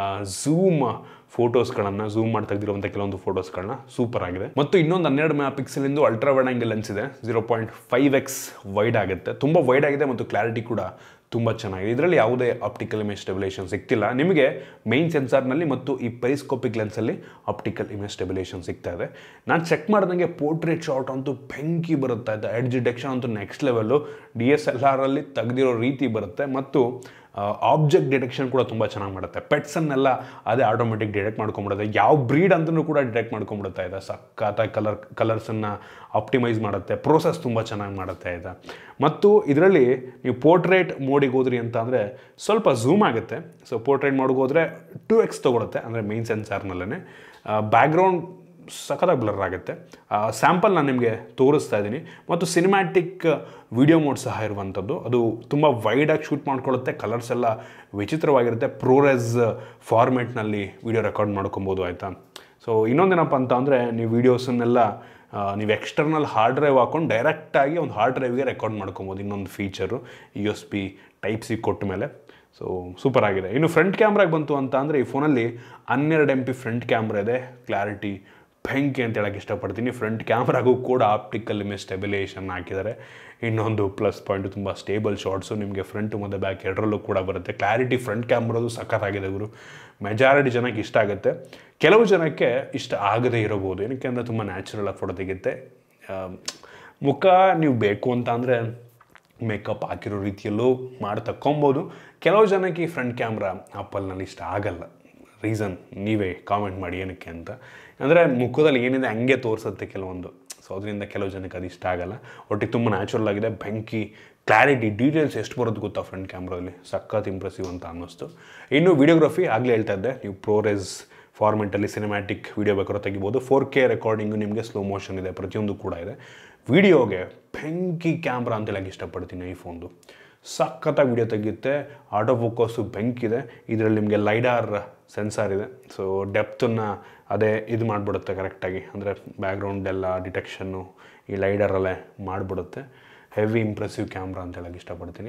ಝೂಮ್ ಫೋಟೋಸ್ಗಳನ್ನು ಝೂಮ್ ಮಾಡಿ ತೆಗೆದಿರುವಂಥ ಕೆಲವೊಂದು ಫೋಟೋಸ್ಗಳನ್ನ ಸೂಪರ್ ಆಗಿದೆ ಮತ್ತು ಇನ್ನೊಂದು ಹನ್ನೆರಡು ಮೆಗಾ ಪಿಕ್ಸೆಲಿಂದು ಅಲ್ಟ್ರಾ ವೈಡ್ ಆಂಗಲ್ ಲೆನ್ಸ್ ಇದೆ zero point five X wide ಆಗುತ್ತೆ ತುಂಬ ವೈಡ್ ಆಗಿದೆ ಮತ್ತು ಕ್ಲಾರಿಟಿ ಕೂಡ ತುಂಬ ಚೆನ್ನಾಗಿದೆ ಇದರಲ್ಲಿ ಯಾವುದೇ ಆಪ್ಟಿಕಲ್ ಇಮೇಜ್ ಸ್ಟೆಬಿಲೇಷನ್ ಸಿಗ್ತಿಲ್ಲ ನಿಮಗೆ ಮೈನ್ ಸೆನ್ಸಾರ್ನಲ್ಲಿ ಮತ್ತು ಈ ಪೆರಿಸ್ಕೋಪಿಕ್ ಲೆನ್ಸಲ್ಲಿ ಆಪ್ಟಿಕಲ್ ಇಮೇಜ್ ಸ್ಟೆಬಿಲೇಷನ್ ಸಿಗ್ತಾ ಇದೆ ನಾನು ಚೆಕ್ ಮಾಡಿದಂಗೆ ಪೋರ್ಟ್ರೇಟ್ ಶಾಟ್ ಅಂತೂ ಬೆಂಕಿ ಬರುತ್ತಾ ಇದೆ ಎಡ್ಜ್ ಡಿಟೆಕ್ಷನ್ ಅಂತೂ next level D S L ಆರಲ್ಲಿ ತೆಗೆದಿರೋ ರೀತಿ ಬರುತ್ತೆ ಮತ್ತು ಆಬ್ಜೆಕ್ಟ್ ಡಿಟೆಕ್ಷನ್ ಕೂಡ ತುಂಬ ಚೆನ್ನಾಗಿ ಮಾಡುತ್ತೆ ಪೆಟ್ಸನ್ನೆಲ್ಲ ಅದೇ ಆಟೋಮೆಟಿಕ್ ಡಿಟೆಕ್ಟ್ ಮಾಡ್ಕೊಂಬಿಡುತ್ತೆ ಯಾವ ಬ್ರೀಡ್ ಅಂತಲೂ ಕೂಡ ಡಿಟೆಕ್ಟ್ ಮಾಡ್ಕೊಂಬಿಡುತ್ತೆ ಇದೆ ಸಕ್ಕತ್ತಾಗಿ ಕಲರ್ ಕಲರ್ಸನ್ನು ಆಪ್ಟಿಮೈಸ್ ಮಾಡುತ್ತೆ ಪ್ರೋಸೆಸ್ ತುಂಬ ಚೆನ್ನಾಗಿ ಮಾಡುತ್ತೆ ಇದೆ ಮತ್ತು ಇದರಲ್ಲಿ ನೀವು ಪೋರ್ಟ್ರೇಟ್ ಮೋಡಿಗೆ ಹೋದ್ರಿ ಅಂತ ಅಂದರೆ ಸ್ವಲ್ಪ ಝೂಮ್ ಆಗುತ್ತೆ ಸೊ ಪೋರ್ಟ್ರೇಟ್ ಮೋಡಿಗೆ ಹೋದರೆ ಟೂ ಎಕ್ಸ್ ತೊಗೊಳುತ್ತೆ ಅಂದರೆ ಮೈನ್ ಸೆನ್ಸಾರ್ನಲ್ಲೇ ಬ್ಯಾಕ್ಗ್ರೌಂಡ್ ಸಖತ್ತಾಗಿ ಬ್ಲರ್ ಆಗುತ್ತೆ ಸ್ಯಾಂಪಲ್ ನಾನು ನಿಮಗೆ ತೋರಿಸ್ತಾ ಇದ್ದೀನಿ ಮತ್ತು ಸಿನಿಮ್ಯಾಟಿಕ್ ವಿಡಿಯೋ ಮೋಡ್ ಸಹ ಇರುವಂಥದ್ದು ಅದು ತುಂಬ ವೈಡಾಗಿ ಶೂಟ್ ಮಾಡ್ಕೊಳ್ಳುತ್ತೆ ಕಲರ್ಸ್ ಎಲ್ಲ ವಿಚಿತ್ರವಾಗಿರುತ್ತೆ ಪ್ರೋರೆಸ್ ಫಾರ್ಮೆಟ್ನಲ್ಲಿ ವಿಡಿಯೋ ರೆಕಾರ್ಡ್ ಮಾಡ್ಕೊಬೋದು ಆಯಿತಾ ಸೊ ಇನ್ನೊಂದೇನಪ್ಪ ಅಂತ ಅಂದರೆ ನೀವು ವೀಡಿಯೋಸನ್ನೆಲ್ಲ ನೀವು ಎಕ್ಸ್ಟರ್ನಲ್ ಹಾರ್ಡ್ ಡ್ರೈವ್ ಹಾಕೊಂಡು ಡೈರೆಕ್ಟಾಗಿ ಒಂದು ಹಾರ್ಡ್ ಡ್ರೈವ್ಗೆ ರೆಕಾರ್ಡ್ ಮಾಡ್ಕೊಬೋದು ಇನ್ನೊಂದು feature U S B type C ಕೊಟ್ಟ ಮೇಲೆ ಸೊ ಸೂಪರ್ ಆಗಿದೆ ಇನ್ನು ಫ್ರಂಟ್ ಕ್ಯಾಮ್ರಾಗೆ ಬಂತು ಅಂತ ಅಂದರೆ ಈ ಫೋನಲ್ಲಿ ಹನ್ನೆರಡು ಎಮ್ ಪಿ ಫ್ರಂಟ್ ಕ್ಯಾಮ್ರಾ ಇದೆ ಕ್ಲಾರಿಟಿ ಬೆಂಕಿ ಅಂತ ಹೇಳಕ್ಕೆ ಇಷ್ಟಪಡ್ತೀನಿ ಫ್ರಂಟ್ ಕ್ಯಾಮ್ರಾಗೂ ಕೂಡ ಆಪ್ಟಿಕಲ್ ಇಮೇಜ್ ಸ್ಟೆಬಿಲೇಷನ್ ಹಾಕಿದ್ದಾರೆ ಇನ್ನೊಂದು ಪ್ಲಸ್ ಪಾಯಿಂಟ್ ತುಂಬ ಸ್ಟೇಬಲ್ ಶಾರ್ಟ್ಸು ನಿಮಗೆ ಫ್ರಂಟ್ ಮತ್ತು ಬ್ಯಾಕ್ ಎರಡರಲ್ಲೂ ಕೂಡ ಬರುತ್ತೆ ಕ್ಲಾರಿಟಿ ಫ್ರಂಟ್ ಕ್ಯಾಮ್ರಾದು ಸಖತ್ತಾಗಿದೆ ಗುರು ಮೆಜಾರಿಟಿ ಜನಕ್ಕೆ ಇಷ್ಟ ಆಗುತ್ತೆ ಕೆಲವು ಜನಕ್ಕೆ ಇಷ್ಟ ಆಗದೇ ಇರಬಹುದು ಏನಕ್ಕೆ ಅಂದರೆ ತುಂಬ ನ್ಯಾಚುರಲ್ ಆಗಿ ಫೋಟೋ ತೆಗೆಯುತ್ತೆ ಆ, ಮುಖ ನೀವು ಬೇಕು ಅಂತ ಅಂದರೆ ಮೇಕಪ್ ಹಾಕಿರೋ ರೀತಿಯಲ್ಲೂ ಮಾಡಿ ತಕ್ಕೊಬೋದು ಕೆಲವು ಜನಕ್ಕೆ ಈ ಫ್ರಂಟ್ ಕ್ಯಾಮ್ರಾ ಆಪಲ್ನಲ್ಲಿ ಇಷ್ಟ ಆಗಲ್ಲ ರೀಸನ್ ನೀವೇ ಕಾಮೆಂಟ್ ಮಾಡಿ ಏನಕ್ಕೆ ಅಂತ ಅಂದರೆ ಮುಖದಲ್ಲಿ ಏನಿದೆ ಹಂಗೆ ತೋರಿಸುತ್ತೆ ಕೆಲವೊಂದು ಸೊ ಅದರಿಂದ ಕೆಲವು ಜನಕ್ಕೆ ಅದು ಇಷ್ಟ ಆಗಲ್ಲ ಒಟ್ಟಿಗೆ ತುಂಬ ನ್ಯಾಚುರಲ್ ಆಗಿದೆ ಬೆಂಕಿ ಕ್ಲಾರಿಟಿ ಡೀಟೇಲ್ಸ್ ಎಷ್ಟು ಬರೋದು ಗೊತ್ತಾ ಫ್ರಂಟ್ ಕ್ಯಾಮ್ರಾದಲ್ಲಿ ಸಖತ್ ಇಂಪ್ರೆಸಿವ್ ಅಂತ ಅನ್ನಿಸ್ತು ಇನ್ನು ವಿಡಿಯೋಗ್ರಫಿ ಆಗಲೇ ಹೇಳ್ತಾ ಇದ್ದೆ ನೀವು ಪ್ರೋರೆಸ್ ಫಾರ್ಮೆಟಲ್ಲಿ ಸಿನಿಮ್ಯಾಟಿಕ್ ವಿಡಿಯೋ ಬೇಕಾದ್ರೂ ತೆಗಿಬೋದು ಫೋರ್ ಕೆ ರೆಕಾರ್ಡಿಂಗು ನಿಮಗೆ ಸ್ಲೋ ಮೋಷನ್ ಇದೆ ಪ್ರತಿಯೊಂದು ಕೂಡ ಇದೆ ವಿಡಿಯೋಗೆ ಬೆಂಕಿ ಕ್ಯಾಮ್ರಾ ಅಂತ ಹೇಳಕ್ಕೆ ಇಷ್ಟಪಡ್ತೀನಿ ಐಫೋನ್ದು ಸಖತ್ತಾಗಿ ವಿಡಿಯೋ ತೆಗೆಯುತ್ತೆ ಆಟೋ ಫೋಕಸ್ಸು ಬೆಂಕಿದೆ ಇದರಲ್ಲಿ ನಿಮಗೆ ಲೈಡಾರ್ ಸೆನ್ಸಾರ್ ಇದೆ ಸೊ ಡೆಪ್ತನ್ನು ಅದೇ ಇದು ಮಾಡಿಬಿಡುತ್ತೆ ಕರೆಕ್ಟಾಗಿ ಅಂದರೆ ಬ್ಯಾಕ್ಗ್ರೌಂಡ್ ಎಲ್ಲ ಡಿಟೆಕ್ಷನ್ನು ಈ ಲೈಡರಲ್ಲೇ ಮಾಡಿಬಿಡುತ್ತೆ ಹೆವಿ ಇಂಪ್ರೆಸಿವ್ ಕ್ಯಾಮ್ರಾ ಅಂತ ಹೇಳಕ್ಕೆ ಇಷ್ಟಪಡ್ತೀನಿ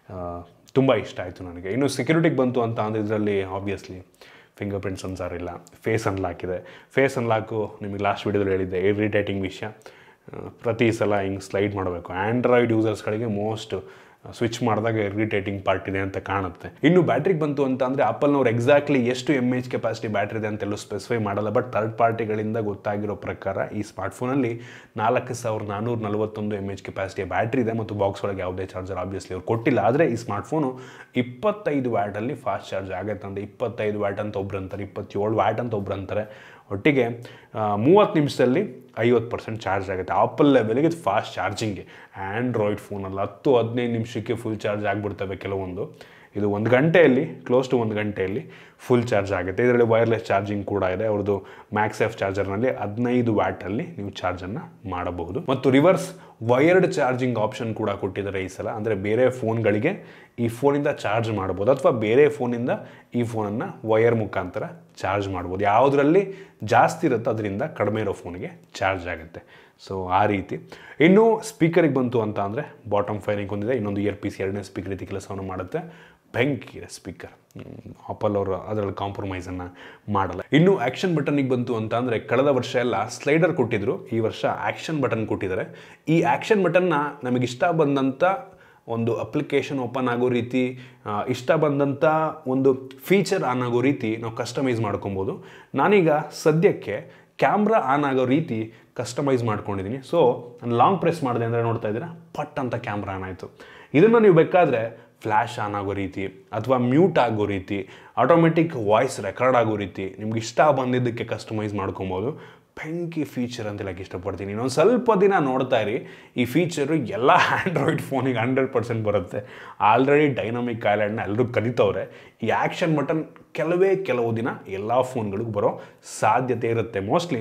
ತುಂಬ ಇಷ್ಟ ಆಯಿತು ನನಗೆ ಇನ್ನು ಸೆಕ್ಯೂರಿಟಿಗೆ ಬಂತು ಅಂತ ಅಂದರೆ ಇದರಲ್ಲಿ ಆಬ್ವಿಯಸ್ಲಿ ಫಿಂಗರ್ ಪ್ರಿಂಟ್ ಸೆನ್ಸಾರ್ ಇಲ್ಲ ಫೇಸ್ ಅನ್ಲಾಕ್ ಇದೆ ಫೇಸ್ ಅನ್ಲಾಕು ನಿಮಗೆ ಲಾಸ್ಟ್ ವೀಡಿಯೋದಲ್ಲಿ ಹೇಳಿದ್ದೆ ಇರಿಟೇಟಿಂಗ್ ವಿಷಯ ಆ, ಪ್ರತಿ ಸಲ ಹಿಂಗೆ ಸ್ಲೈಡ್ ಮಾಡಬೇಕು ಆ್ಯಂಡ್ರಾಯ್ಡ್ ಯೂಸರ್ಸ್ಗಳಿಗೆ ಮೋಸ್ಟ್ ಸ್ವಿಚ್ ಮಾಡಿದಾಗ ಇರಿಟೇಟಿಂಗ್ ಪಾರ್ಟ್ ಇದೆ ಅಂತ ಕಾಣುತ್ತೆ ಇನ್ನು ಬ್ಯಾಟ್ರಿಗೆ ಬಂತು ಅಂತ ಅಂದರೆ ಆಪಲ್ನವ್ರು ಎಕ್ಸಾಕ್ಟ್ಲಿ ಎಷ್ಟು ಎಮ್ ಎಚ್ ಕೆಪಾಸಿಟಿ ಬ್ಯಾಟ್ರಿ ಇದೆ ಅಂತೆಲ್ಲೂ ಸ್ಪೆಸಿಫೈ ಮಾಡಲ್ಲ ಬಟ್ ಥರ್ಡ್ ಪಾರ್ಟಿಗಳಿಂದ ಗೊತ್ತಾಗಿರೋ ಪ್ರಕಾರ ಈ ಸ್ಮಾರ್ಟ್ಫೋನಲ್ಲಿ ನಾಲ್ಕು ಸಾವಿರದ ನಾನ್ನೂರ ನಲವತ್ತೊಂದು ಎಮ್ ಎಚ್ ಕೆಪಾಸಿಟಿಯ ಬ್ಯಾಟ್ರಿ ಇದೆ ಮತ್ತು ಬಾಕ್ಸ್ ಒಳಗೆ ಯಾವುದೇ ಚಾರ್ಜರ್ ಆಬ್ವಿಯಸ್ಲಿ ಅವ್ರು ಕೊಟ್ಟಿಲ್ಲ ಆದರೆ ಈ ಸ್ಮಾರ್ಟ್ಫೋನು ಇಪ್ಪತ್ತೈದು ವ್ಯಾಟಲ್ಲಿ ಫಾಸ್ಟ್ ಚಾರ್ಜ್ ಆಗುತ್ತೆ ಅಂತ ಇಪ್ಪತ್ತೈದು ವ್ಯಾಟ್ ಅಂತ ಒಬ್ರು ಅಂತಾರೆ ಇಪ್ಪತ್ತೇಳು ವ್ಯಾಟ್ ಅಂತ ಒಬ್ರು ಅಂತಾರೆ ಒಟ್ಟಿಗೆ ಮೂವತ್ತು ನಿಮಿಷದಲ್ಲಿ ಐವತ್ತು ಪರ್ಸೆಂಟ್ ಚಾರ್ಜ್ ಆಗುತ್ತೆ ಆಪಲ್ ಲೆವೆಲ್ಗೆ ಇದು ಫಾಸ್ಟ್ ಚಾರ್ಜಿಂಗ್ಗೆ ಆ್ಯಂಡ್ರಾಯ್ಡ್ ಫೋನಲ್ಲಿ ಹತ್ತು ಹದಿನೈದು ನಿಮಿಷಕ್ಕೆ ಫುಲ್ ಚಾರ್ಜ್ ಆಗಿಬಿಡ್ತವೆ ಕೆಲವೊಂದು ಇದು ಒಂದು ಗಂಟೆಯಲ್ಲಿ ಕ್ಲೋಸ್ ಟು ಒಂದು ಗಂಟೆಯಲ್ಲಿ ಫುಲ್ ಚಾರ್ಜ್ ಆಗುತ್ತೆ ಇದರಲ್ಲಿ ವೈರ್ಲೆಸ್ ಚಾರ್ಜಿಂಗ್ ಕೂಡ ಇದೆ ಅವ್ರದ್ದು ಮ್ಯಾಕ್ಸ್ ಎಫ್ ಚಾರ್ಜರ್ನಲ್ಲಿ ಹದಿನೈದು ವ್ಯಾಟಲ್ಲಿ ನೀವು ಚಾರ್ಜನ್ನು ಮಾಡಬಹುದು ಮತ್ತು ರಿವರ್ಸ್ ವೈರ್ಡ್ ಚಾರ್ಜಿಂಗ್ ಆಪ್ಷನ್ ಕೂಡ ಕೊಟ್ಟಿದ್ದಾರೆ ಈ ಸಲ ಅಂದರೆ ಬೇರೆ ಫೋನ್ಗಳಿಗೆ ಈ ಫೋನಿಂದ ಚಾರ್ಜ್ ಮಾಡ್ಬೋದು ಅಥವಾ ಬೇರೆ ಫೋನಿಂದ ಈ ಫೋನನ್ನು ವೈರ್ ಮುಖಾಂತರ ಚಾರ್ಜ್ ಮಾಡ್ಬೋದು ಯಾವುದರಲ್ಲಿ ಜಾಸ್ತಿ ಇರುತ್ತೋ ಅದರಿಂದ ಕಡಿಮೆ ಇರೋ ಫೋನಿಗೆ ಚಾರ್ಜ್ ಆಗುತ್ತೆ ಸೊ ಆ ರೀತಿ ಇನ್ನು ಸ್ಪೀಕರಿಗೆ ಬಂತು ಅಂತ ಅಂದರೆ ಬಾಟಮ್ ಫೈರಿಂಗ್ ಹೊಂದಿದೆ ಇನ್ನೊಂದು ಇಯರ್ ಪೀಸ್ ಎರಡನೇ ಸ್ಪೀಕರ್ ರೀತಿ ಕೆಲಸವನ್ನು ಮಾಡುತ್ತೆ ಬೆಂಕಿ ಸ್ಪೀಕರ್ ಆಪಲ್ ಅವರು ಅದರಲ್ಲಿ ಕಾಂಪ್ರಮೈಸನ್ನು ಮಾಡಲ್ಲ ಇನ್ನು ಆ್ಯಕ್ಷನ್ ಬಟನ್ನಿಗೆ ಬಂತು ಅಂತ ಅಂದರೆ ಕಳೆದ ವರ್ಷ ಎಲ್ಲ ಸ್ಲೈಡರ್ ಕೊಟ್ಟಿದ್ರು ಈ ವರ್ಷ ಆ್ಯಕ್ಷನ್ ಬಟನ್ ಕೊಟ್ಟಿದ್ದಾರೆ ಈ ಆ್ಯಕ್ಷನ್ ಬಟನ್ನ ನಮಗಿಷ್ಟ ಬಂದಂಥ ಒಂದು ಅಪ್ಲಿಕೇಶನ್ ಓಪನ್ ಆಗೋ ರೀತಿ ಆ, ಇಷ್ಟ ಬಂದಂಥ ಒಂದು ಫೀಚರ್ ಆನ್ ಆಗೋ ರೀತಿ ನಾವು ಕಸ್ಟಮೈಸ್ ಮಾಡ್ಕೊಬೋದು ನಾನೀಗ ಸದ್ಯಕ್ಕೆ ಕ್ಯಾಮ್ರಾ ಆನ್ ಆಗೋ ರೀತಿ ಕಸ್ಟಮೈಸ್ ಮಾಡ್ಕೊಂಡಿದ್ದೀನಿ ಸೊ ನಾನು ಲಾಂಗ್ ಪ್ರೆಸ್ ಮಾಡಿದೆ ಅಂದರೆ ನೋಡ್ತಾ ಇದ್ದೀರಾ ಪಟ್ ಅಂತ ಕ್ಯಾಮ್ರಾ ಆನ್ ಆಯಿತು ಇದನ್ನು ನೀವು ಬೇಕಾದರೆ ಫ್ಲ್ಯಾಶ್ ಆನ್ ಆಗೋ ರೀತಿ ಅಥವಾ ಮ್ಯೂಟ್ ಆಗೋ ರೀತಿ ಆಟೋಮೆಟಿಕ್ ವಾಯ್ಸ್ ರೆಕಾರ್ಡ್ ಆಗೋ ರೀತಿ ನಿಮ್ಗೆ ಇಷ್ಟ ಬಂದಿದ್ದಕ್ಕೆ ಕಸ್ಟಮೈಸ್ ಮಾಡ್ಕೊಬೋದು ಬೆಂಕಿ ಫೀಚರ್ ಅಂತ ಹೇಳಕ್ಕೆ ಇಷ್ಟಪಡ್ತೀನಿ ಇನ್ನೊಂದು ಸ್ವಲ್ಪ ದಿನ ನೋಡ್ತಾ ಇರಿ ಈ ಫೀಚರು ಎಲ್ಲ ಆ್ಯಂಡ್ರಾಯ್ಡ್ ಫೋನಿಗೆ ಹಂಡ್ರೆಡ್ ಪರ್ಸೆಂಟ್ ಬರುತ್ತೆ ಆಲ್ರೆಡಿ ಡೈನಾಮಿಕ್ ಐಲ್ಯಾಂಡ್ನ ಎಲ್ಲರೂ ಕಲಿತವ್ರೆ ಈ ಆ್ಯಕ್ಷನ್ ಬಟನ್ ಕೆಲವೇ ಕೆಲವು ದಿನ ಎಲ್ಲ ಫೋನ್ಗಳಿಗೂ ಬರೋ ಸಾಧ್ಯತೆ ಇರುತ್ತೆ ಮೋಸ್ಟ್ಲಿ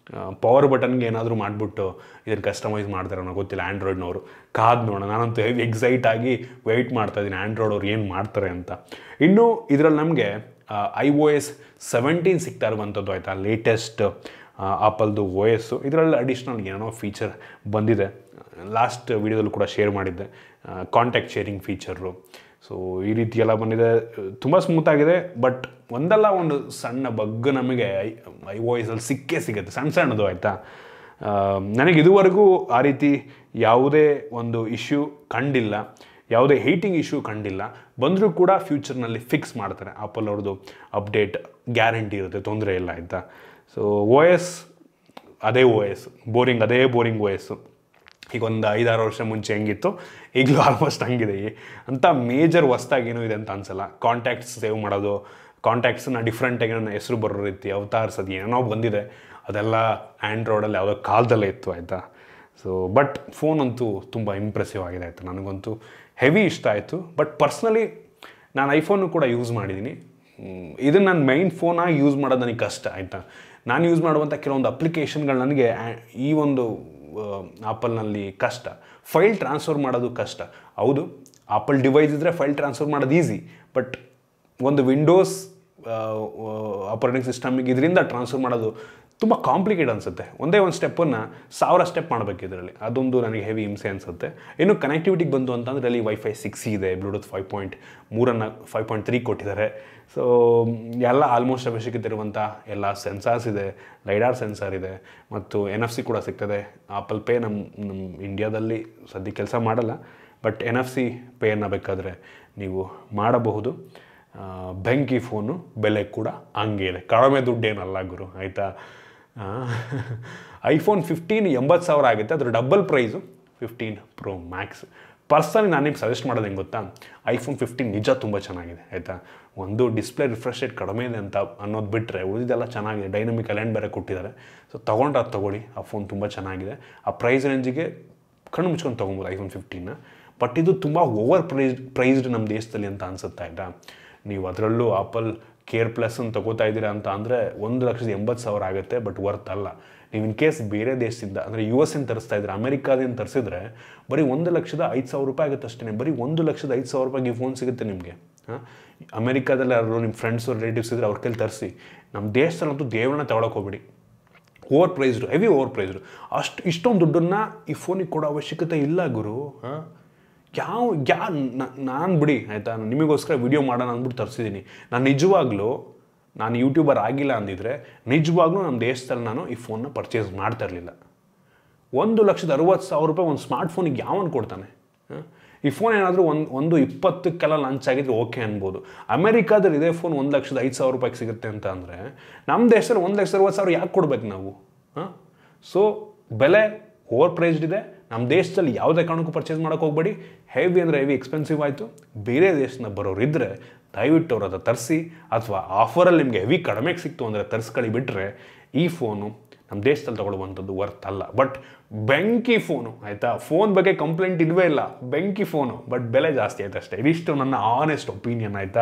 ಪವರ್ ಬಟನ್ಗೆ ಏನಾದರೂ ಮಾಡಿಬಿಟ್ಟು ಇದನ್ನು ಕಸ್ಟಮೈಸ್ ಮಾಡ್ತಾರೆ ಅನ್ನೋ ಗೊತ್ತಿಲ್ಲ ಆ್ಯಂಡ್ರಾಯ್ಡ್ನವರು ಕಾದು ನೋಡೋಣ ನಾನಂತೂ ಹೆವಿ ಎಕ್ಸೈಟ್ ಆಗಿ ವೆಯ್ಟ್ ಮಾಡ್ತಾ ಇದ್ದೀನಿ ಆ್ಯಂಡ್ರಾಯ್ಡ್ ಅವ್ರು ಏನು ಮಾಡ್ತಾರೆ ಅಂತ ಇನ್ನು ಇದರಲ್ಲಿ ನಮಗೆ ಐ ಒ ಎಸ್ ಸೆವೆಂಟೀನ್ ಸಿಗ್ತಾ ಇರುವಂಥದ್ದು ಆಯಿತಾ ಲೇಟೆಸ್ಟ್ ಆಪಲ್ದು ಓ ಎಸ್ಸು ಇದರಲ್ಲಿ ಅಡಿಷ್ನಲ್ ಏನೋ ಫೀಚರ್ ಬಂದಿದೆ ಲಾಸ್ಟ್ ವಿಡಿಯೋದಲ್ಲೂ ಕೂಡ ಶೇರ್ ಮಾಡಿದ್ದೆ ಕಾಂಟ್ಯಾಕ್ಟ್ ಶೇರಿಂಗ್ ಫೀಚರು ಸೊ ಈ ರೀತಿ ಎಲ್ಲ ಬಂದಿದೆ ತುಂಬ ಸ್ಮೂತಾಗಿದೆ ಬಟ್ ಒಂದಲ್ಲ ಒಂದು ಸಣ್ಣ ಬಗ್ ನಮಗೆ ಐ ಐ ವಾಯ್ಸಲ್ಲಿ ಸಿಕ್ಕೇ ಸಿಗುತ್ತೆ ಸಣ್ಣ ಸಣ್ಣದು ಆಯಿತಾ ನನಗೆ ಇದುವರೆಗೂ ಆ ರೀತಿ ಯಾವುದೇ ಒಂದು ಇಶ್ಯೂ ಕಂಡಿಲ್ಲ ಯಾವುದೇ ಹೀಟಿಂಗ್ ಇಶ್ಯೂ ಕಂಡಿಲ್ಲ ಬಂದರೂ ಕೂಡ ಫ್ಯೂಚರ್ನಲ್ಲಿ ಫಿಕ್ಸ್ ಮಾಡ್ತಾರೆ ಆಪಲ್ ಅವ್ರದ್ದು ಅಪ್ಡೇಟ್ ಗ್ಯಾರಂಟಿ ಇರುತ್ತೆ ತೊಂದರೆ ಇಲ್ಲ ಆಯಿತಾ ಸೊ ಓ ಎಸ್ ಅದೇ ಓ ಎಸ್ ಬೋರಿಂಗ್ ಅದೇ ಬೋರಿಂಗ್ ಓ ಎಸ್ಸು ಈಗ ಒಂದು ಐದಾರು ವರ್ಷ ಮುಂಚೆ ಹೆಂಗಿತ್ತು ಈಗಲೂ ಆಲ್ಮೋಸ್ಟ್ ಹಂಗಿದೆ ಈ- ಅಂತ ಮೇಜರ್ ಹೊಸ್ದಾಗಿ ಏನೂ ಇದೆ ಅಂತ ಅನ್ಸಲ್ಲ ಕಾಂಟ್ಯಾಕ್ಟ್ಸ್ ಸೇವ್ ಮಾಡೋದು ಕಾಂಟ್ಯಾಕ್ಟ್ಸನ್ನ ಡಿಫ್ರೆಂಟಾಗಿ ನನ್ನ ಹೆಸರು ಬರೋ ರೀತಿ ಅವತಾರ್ಸ್ ಅದು ಏನೋ ಬಂದಿದೆ ಅದೆಲ್ಲ ಆ್ಯಂಡ್ರಾಯ್ಡಲ್ಲಿ ಯಾವುದೋ ಕಾಲದಲ್ಲೇ ಇತ್ತು ಆಯಿತಾ ಸೊ ಬಟ್ ಫೋನ್ ಅಂತೂ ತುಂಬ ಇಂಪ್ರೆಸಿವ್ ಆಗಿದೆ ಆಯಿತು ನನಗಂತೂ ಹೆವಿ ಇಷ್ಟ ಆಯಿತು ಬಟ್ ಪರ್ಸ್ನಲಿ ನಾನು ಐಫೋನು ಕೂಡ ಯೂಸ್ ಮಾಡಿದ್ದೀನಿ ಇದು ನನ್ನ ಮೈನ್ ಫೋನಾಗಿ ಯೂಸ್ ಮಾಡೋದು ನನಗೆ ಕಷ್ಟ ಆಯಿತಾ ನಾನು ಯೂಸ್ ಮಾಡುವಂಥ ಕೆಲವೊಂದು ಅಪ್ಲಿಕೇಶನ್ಗಳು ನನಗೆ ಆ- ಈ ಒಂದು ಆಪಲ್ನಲ್ಲಿ ಕಷ್ಟ ಫೈಲ್ ಟ್ರಾನ್ಸ್ಫರ್ ಮಾಡೋದು ಕಷ್ಟ ಹೌದು ಆಪಲ್ ಡಿವೈಸ್ ಇದ್ದರೆ ಫೈಲ್ ಟ್ರಾನ್ಸ್ಫರ್ ಮಾಡೋದು ಈಸಿ ಬಟ್ ಒಂದು ವಿಂಡೋಸ್ ಆಪರೇಟಿಂಗ್ ಸಿಸ್ಟಮಿಗೆ ಇದರಿಂದ ಟ್ರಾನ್ಸ್ಫರ್ ಮಾಡೋದು ತುಂಬ ಕಾಂಪ್ಲಿಕೇಟ್ ಅನಿಸುತ್ತೆ ಒಂದೇ ಒಂದು ಸ್ಟೆಪ್ಪನ್ನು ಸಾವಿರ ಸ್ಟೆಪ್ ಮಾಡಬೇಕು ಇದರಲ್ಲಿ ಅದೊಂದು ನನಗೆ ಹೆವಿ ಹಿಂಸೆ ಅನಿಸುತ್ತೆ ಇನ್ನು ಕನೆಕ್ಟಿವಿಟಿಗೆ ಬಂತು ಅಂತಂದರೆ ಅಲ್ಲಿ ವೈಫೈ ಸಿಕ್ಸ್ ಇದೆ ಬ್ಲೂಟೂತ್ ಫೈವ್ ಪಾಯಿಂಟ್ ಮೂರನ್ನು ಫೈವ್ ಪಾಯಿಂಟ್ ತ್ರೀ ಕೊಟ್ಟಿದ್ದಾರೆ ಸೊ ಎಲ್ಲ ಆಲ್ಮೋಸ್ಟ್ ಅವಶ್ಯಕತೆ ಇರುವಂಥ ಎಲ್ಲ ಸೆನ್ಸಾರ್ಸ್ ಇದೆ ಲೈಡಾರ್ ಸೆನ್ಸಾರ್ ಇದೆ ಮತ್ತು ಎನ್ ಎಫ್ ಸಿ ಕೂಡ ಸಿಗ್ತದೆ ಆಪಲ್ ಪೇ ನಮ್ಮ ನಮ್ಮ ಇಂಡಿಯಾದಲ್ಲಿ ಸದ್ಯ ಕೆಲಸ ಮಾಡಲ್ಲ ಬಟ್ ಎನ್ ಎಫ್ ಸಿ ಪೇಯನ್ನು ಬೇಕಾದರೆ ನೀವು ಮಾಡಬಹುದು ಆ, ಬೆಂಕಿ ಫೋನು ಬೆಲೆ ಕೂಡ ಹಂಗೆ ಇದೆ ಕಡಿಮೆ ದುಡ್ಡೇನಲ್ಲ ಗುರು ಆಯಿತಾ ಐಫೋನ್ ಫಿಫ್ಟೀನ್ ಎಂಬತ್ತು ಸಾವಿರ ಆಗುತ್ತೆ ಅದ್ರ double price fifteen pro Max personally ನಾನು ನಿಮ್ಗೆ ಸಜೆಸ್ಟ್ ಮಾಡೋದು ಹೆಂಗೆ ಗೊತ್ತಾ ಐಫೋನ್ ಫಿಫ್ಟೀನ್ ನಿಜ ತುಂಬ ಚೆನ್ನಾಗಿದೆ ಆಯಿತಾ ಒಂದು ಡಿಸ್ಪ್ಲೇ ರಿಫ್ರೆಶ್ ರೇಟ್ ಕಡಿಮೆ ಇದೆ ಅಂತ ಅನ್ನೋದು ಬಿಟ್ಟರೆ ಉಳಿದೆಲ್ಲ ಚೆನ್ನಾಗಿದೆ ಡೈನಮಿಕ್ ಅಲೆಂಡ್ ಬೇರೆ ಕೊಟ್ಟಿದ್ದಾರೆ ಸೊ ತೊಗೊಂಡ್ರೆ ಅದು ತೊಗೊಳ್ಳಿ ಆ ಫೋನ್ ತುಂಬ ಚೆನ್ನಾಗಿದೆ ಆ ಪ್ರೈಸ್ ರೇಂಜಿಗೆ ಕಣ್ಣು ಮುಚ್ಕೊಂಡು ತೊಗೊಬೋದು ಐಫೋನ್ ಫಿಫ್ಟೀನ್ನ ಬಟ್ ಇದು ತುಂಬ ಓವರ್ ಪ್ರೈಸ್ ಪ್ರೈಸ್ಡ್ ನಮ್ಮ ದೇಶದಲ್ಲಿ ಅಂತ ಅನ್ಸುತ್ತೆ ಆಯಿತಾ ನೀವು ಅದರಲ್ಲೂ ಆಪಲ್ ಕೇರ್ ಪ್ಲಸ್ ಅಂತ ತಗೋತಾ ಇದ್ದೀರಾ ಅಂತ ಅಂದರೆ ಒಂದು ಲಕ್ಷದ ಎಂಬತ್ತು ಸಾವಿರ ಆಗುತ್ತೆ ಬಟ್ ವರ್ತ್ ಅಲ್ಲ ನೀವು ಇನ್ ಕೇಸ್ ಬೇರೆ ದೇಶದಿಂದ ಅಂದರೆ ಯು ಎಸ್ ಇಂದ ತರಿಸ್ತಾ ಇದ್ರೆ ಅಮೆರಿಕಾದಿಂದ ತರಿಸಿದ್ರೆ ಬರೀ ಒಂದು ಲಕ್ಷದ ಐದು ಸಾವಿರ ರೂಪಾಯಿ ಆಗುತ್ತೆ ಅಷ್ಟೇ ಬರೀ ಒಂದು ಲಕ್ಷದ ಐದು ಸಾವಿರ ರೂಪಾಯಿಗೆ ಫೋನ್ ಸಿಗುತ್ತೆ ನಿಮಗೆ ಹಾಂ ಅಮೆರಿಕಾದಲ್ಲಿ ಯಾರು ನಿಮ್ಮ ಫ್ರೆಂಡ್ಸು ರಿಲೇಟಿವ್ಸ್ ಇದ್ರೆ ಅವ್ರ ಕೈಲಿ ತರಿಸಿ ನಮ್ಮ ದೇಶದಲ್ಲಂತೂ ದೇವ್ರನ್ನ ತಗೊಳಕ್ಕೆ ಹೋಗ್ಬಿಡಿ overpriced heavy overpriced ಅಷ್ಟು ಇಷ್ಟೊಂದು ದುಡ್ಡನ್ನು ಈ ಫೋನಿಗೆ ಕೊಡೋ ಅವಶ್ಯಕತೆ ಇಲ್ಲ ಗುರು ಹಾಂ ಯಾವ ಯಾ ನಾನು ಬಿಡಿ ಆಯಿತಾ ನಿಮಗೋಸ್ಕರ ವಿಡಿಯೋ ಮಾಡೋಣ ಅಂದ್ಬಿಟ್ಟು ತರಿಸಿದ್ದೀನಿ ನಾನು ನಿಜವಾಗ್ಲೂ ನಾನು ಯೂಟ್ಯೂಬರ್ ಆಗಿಲ್ಲ ಅಂದಿದ್ರೆ ನಿಜವಾಗ್ಲೂ ನಮ್ಮ ದೇಶದಲ್ಲಿ ನಾನು ಈ ಫೋನ್ನ ಪರ್ಚೇಸ್ ಮಾಡ್ತಾ ಇರಲಿಲ್ಲ ಒಂದು ಲಕ್ಷದ ಅರವತ್ತು ಸಾವಿರ ರೂಪಾಯಿ ಒಂದು ಸ್ಮಾರ್ಟ್ ಫೋನಿಗೆ ಯಾವನ್ ಕೊಡ್ತಾನೆ ಹ? ಈ ಫೋನ್ ಏನಾದರೂ ಒಂದು ಒಂದು ಇಪ್ಪತ್ತಕ್ಕೆಲ್ಲ ಲಾಂಚ್ ಆಗಿದ್ರೆ ಓಕೆ ಅನ್ಬೋದು ಅಮೆರಿಕಾದಲ್ಲಿ ಇದೇ ಫೋನ್ ಒಂದು ಲಕ್ಷದ ಐದು ಸಾವಿರ ರೂಪಾಯಿಗೆ ಸಿಗುತ್ತೆ ಅಂತ ಅಂದರೆ ನಮ್ಮ ದೇಶದಲ್ಲಿ ಒಂದು ಲಕ್ಷದ ಅರವತ್ತು ಸಾವಿರ ಯಾಕೆ ಕೊಡ್ಬೇಕು ನಾವು ಹಾಂ ಸೊ ಬೆಲೆ ಓವರ್ ಪ್ರೈಸ್ಡ್ ಇದೆ ನಮ್ಮ ದೇಶದಲ್ಲಿ ಯಾವುದೇ ಕಾರಣಕ್ಕೂ ಪರ್ಚೇಸ್ ಮಾಡೋಕೆ ಹೋಗ್ಬೇಡಿ ಹೆವಿ ಅಂದರೆ ಹೆವಿ ಎಕ್ಸ್ಪೆನ್ಸಿವ್ ಆಯಿತು ಬೇರೆ ದೇಶದಿಂದ ಬರೋರು ಇದ್ದರೆ ದಯವಿಟ್ಟು ಅವ್ರು அதை ತರಿಸಿ ಅಥವಾ ಆಫರಲ್ಲಿ ನಿಮಗೆ ಹೆವಿ ಕಡಿಮೆಗೆ ಸಿಕ್ತು ಅಂದರೆ ತರಿಸ್ಕೊಳ್ಳಿ ಬಿಟ್ಟರೆ ಈ ಫೋನು ನಮ್ಮ ದೇಶದಲ್ಲಿ ತಗೊಳ್ಳುವಂಥದ್ದು ವರ್ತ್ ಅಲ್ಲ ಬಟ್ ಬೆಂಕಿ ಫೋನು ಆಯಿತಾ ಫೋನ್ ಬಗ್ಗೆ ಕಂಪ್ಲೇಂಟ್ ಇಲ್ವೇ ಇಲ್ಲ ಬೆಂಕಿ ಫೋನು ಬಟ್ ಬೆಲೆ ಜಾಸ್ತಿ ಆಯ್ತು ಅಷ್ಟೇ ಇದಿಷ್ಟು ನನ್ನ ಆನೆಸ್ಟ್ ಒಪಿನಿಯನ್ ಆಯಿತಾ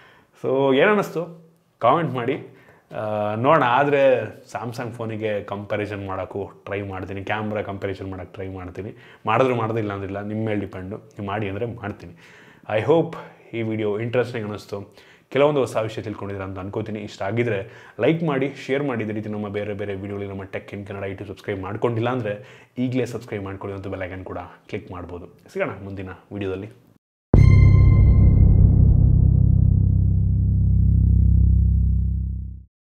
ಸೊ ಏನನ್ನಿಸ್ತು ಕಾಮೆಂಟ್ ಮಾಡಿ ಆ, ನೋಡೋಣ ಆದರೆ ಸ್ಯಾಮ್ಸಂಗ್ ಫೋನಿಗೆ ಕಂಪ್ಯಾರಿಸನ್ ಮಾಡೋಕ್ಕೂ ಟ್ರೈ ಮಾಡ್ತೀನಿ ಕ್ಯಾಮ್ರಾ ಕಂಪ್ಯಾರಿಸನ್ ಮಾಡೋಕ್ಕೆ ಟ್ರೈ ಮಾಡ್ತೀನಿ ಮಾಡಿದ್ರು ಮಾಡೋದಿಲ್ಲ ಅಂದಿಲ್ಲ ನಿಮ್ಮ ಮೇಲೆ ಡಿಪೆಂಡು ನೀವು ಮಾಡಿ ಅಂದರೆ ಮಾಡ್ತೀನಿ ಐ ಹೋಪ್ ಈ ವಿಡಿಯೋ ಇಂಟ್ರೆಸ್ಟಿಂಗ್ ಅನ್ನಿಸ್ತು ಕೆಲವೊಂದು ಹೊಸ ವಿಷಯ ತಿಳ್ಕೊಂಡಿದ್ದೀರ ಅಂತ ಅನ್ಕೋತೀನಿ ಇಷ್ಟ ಆಗಿದ್ರೆ ಲೈಕ್ ಮಾಡಿ ಶೇರ್ ಮಾಡಿ ಇದೇ ರೀತಿ ನಮ್ಮ ಬೇರೆ ಬೇರೆ ವಿಡಿಯೋಲಿ ನಮ್ಮ tech in Kannada YouTube subscribe ಮಾಡ್ಕೊಂಡಿಲ್ಲ ಅಂದರೆ ಈಗಲೇ ಸಬ್ಸ್ಕ್ರೈಬ್ ಮಾಡ್ಕೊಳ್ಳಿ ಅಂತ ಬೆಲೈಕನ್ ಕೂಡ ಕ್ಲಿಕ್ ಮಾಡ್ಬೋದು ಸಿಗೋಣ ಮುಂದಿನ ವಿಡಿಯೋದಲ್ಲಿ